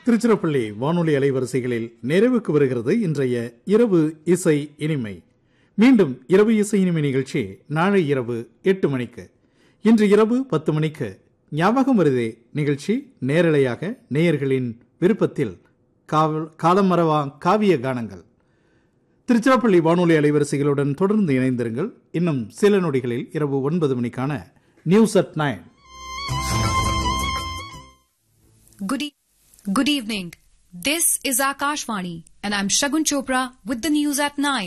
திருச்சிராப்பள்ளி வானொலி அலைவரிசைகளில் நிறைவுக்கு வருகிறது இன்றைய இரவு இசை இனிமை மீண்டும் இரவு இசை இனிமை நிகழ்ச்சி நாளை இரவு எட்டு மணிக்கு இன்று இரவு பத்து மணிக்கு ஞாபகம் வருதே நிகழ்ச்சி நேரலையாக நேயர்களின் விருப்பத்தில் காவல் காலமரவா காவிய கானங்கள் திருச்சிராப்பள்ளி வானொலி அலைவரிசைகளுடன் தொடர்ந்து இணைந்திருங்கள் இன்னும் சில நொடிகளில் இரவு ஒன்பது மணிக்கான news at nine Good, e- good evening. This is Akashvani, and I'm Shagun Chopra with the news at 9.